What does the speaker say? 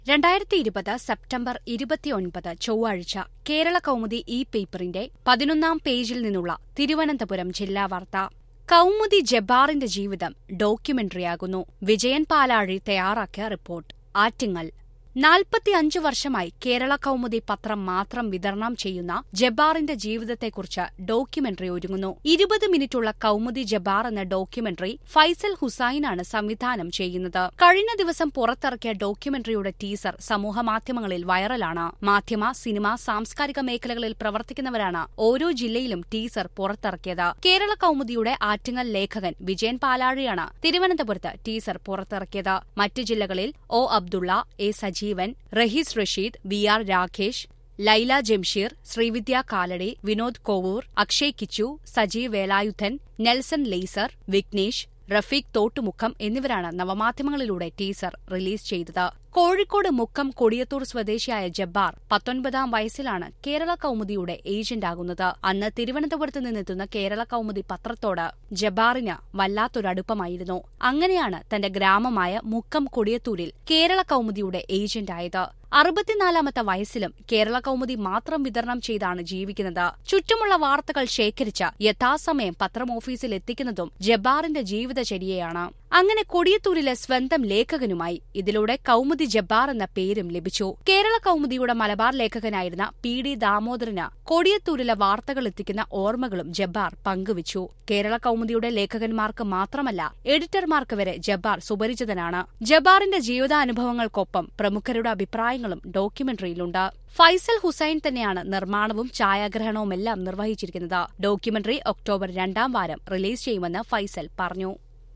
രണ്ടായിരത്തി ഇരുപത് സെപ്റ്റംബർ ഇരുപത്തിയൊൻപത് ചൊവ്വാഴ്ച കേരള കൗമുദി ഇ പേപ്പറിന്റെ പതിനൊന്നാം പേജിൽ നിന്നുള്ള തിരുവനന്തപുരം ജില്ലാ വാർത്ത കൗമുദി ജബ്ബാറിന്റെ ജീവിതം ഡോക്യുമെന്ററിയാകുന്നു വിജയൻ പാലാഴി തയ്യാറാക്കിയ റിപ്പോർട്ട് ആറ്റിങ്ങൽ നാൽപ്പത്തിയഞ്ചു വർഷമായി കേരള കൗമുദി പത്രം മാത്രം വിതരണം ചെയ്യുന്ന ജബ്ബാറിന്റെ ജീവിതത്തെക്കുറിച്ച് ഡോക്യുമെന്ററി ഒരുങ്ങുന്നു ഇരുപത് മിനിറ്റുള്ള കൗമുദി ജബ്ബാർ എന്ന ഡോക്യുമെന്ററി ഫൈസൽ ഹുസൈനാണ് സംവിധാനം ചെയ്യുന്നത് കഴിഞ്ഞ ദിവസം പുറത്തിറക്കിയ ഡോക്യുമെന്ററിയുടെ ടീസർ സമൂഹമാധ്യമങ്ങളിൽ വൈറലാണ് മാധ്യമ സിനിമ സാംസ്കാരിക മേഖലകളിൽ പ്രവർത്തിക്കുന്നവരാണ് ഓരോ ജില്ലയിലും ടീസർ പുറത്തിറക്കിയത് കേരള കൗമുദിയുടെ ആറ്റിങ്ങൽ ലേഖകൻ വിജയൻ പാലാഴിയാണ് തിരുവനന്തപുരത്ത് ടീസർ പുറത്തിറക്കിയത് മറ്റ് ജില്ലകളിൽ O Abdulla A Sajeevan Raheez Rasheed V R Rakesh Laila Jamsheer Sreevidya Kalady Vinod Kovoor Akshay Kichu Sajeev Velayudhan Nelson Laser Vignesh Rafeeq Thottumukham എന്നിവരാണ് നവമാധ്യമങ്ങളിലൂടെ ടീസർ റിലീസ് ചെയ്തത് കോഴിക്കോട് മുക്കം കൊടിയത്തൂർ സ്വദേശിയായ ജബ്ബാർ പത്തൊൻപതാം വയസ്സിലാണ് കേരള കൗമുദിയുടെ ഏജന്റാകുന്നത് അന്ന് തിരുവനന്തപുരത്ത് നിന്നെത്തുന്ന കേരള കൗമുദി പത്രത്തോട് ജബ്ബാറിന് വല്ലാത്തൊരടുപ്പമായിരുന്നു അങ്ങനെയാണ് തന്റെ ഗ്രാമമായ മുക്കം കൊടിയത്തൂരിൽ കേരള കൗമുദിയുടെ ഏജന്റായത് അറുപത്തിനാലാമത്തെ വയസ്സിലും കേരള കൗമുദി മാത്രം വിതരണം ചെയ്താണ് ജീവിക്കുന്നത് ചുറ്റുമുള്ള വാർത്തകൾ ശേഖരിച്ച് യഥാസമയം പത്രം ഓഫീസിൽ എത്തിക്കുന്നതും ജബ്ബാറിന്റെ ജീവിതചര്യയാണ് അങ്ങനെ കൊടിയത്തൂരിലെ സ്വന്തം ലേഖകനുമായി ഇതിലൂടെ കൗമുദി ജബ്ബാർ എന്ന പേരും ലഭിച്ചു കേരള കൗമുദിയുടെ മലബാർ ലേഖകനായിരുന്ന പി ഡി ദാമോദരന് കൊടിയത്തൂരിലെ വാർത്തകൾ എത്തിക്കുന്ന ഓർമ്മകളും ജബ്ബാർ പങ്കുവച്ചു കേരള കൗമുദിയുടെ ലേഖകന്മാർക്ക് മാത്രമല്ല എഡിറ്റർമാർക്ക് വരെ ജബ്ബാർ സുപരിചിതനാണ് ജബ്ബാറിന്റെ ജീവിതാനുഭവങ്ങൾക്കൊപ്പം പ്രമുഖരുടെ അഭിപ്രായങ്ങളും ഡോക്യുമെന്ററിയിലുണ്ട് ഫൈസൽ ഹുസൈൻ തന്നെയാണ് നിർമ്മാണവും ഛായാഗ്രഹണവുമെല്ലാം നിർവഹിച്ചിരിക്കുന്നത് ഡോക്യുമെന്ററി ഒക്ടോബർ രണ്ടാം വാരം റിലീസ് ചെയ്യുമെന്ന് ഫൈസൽ പറഞ്ഞു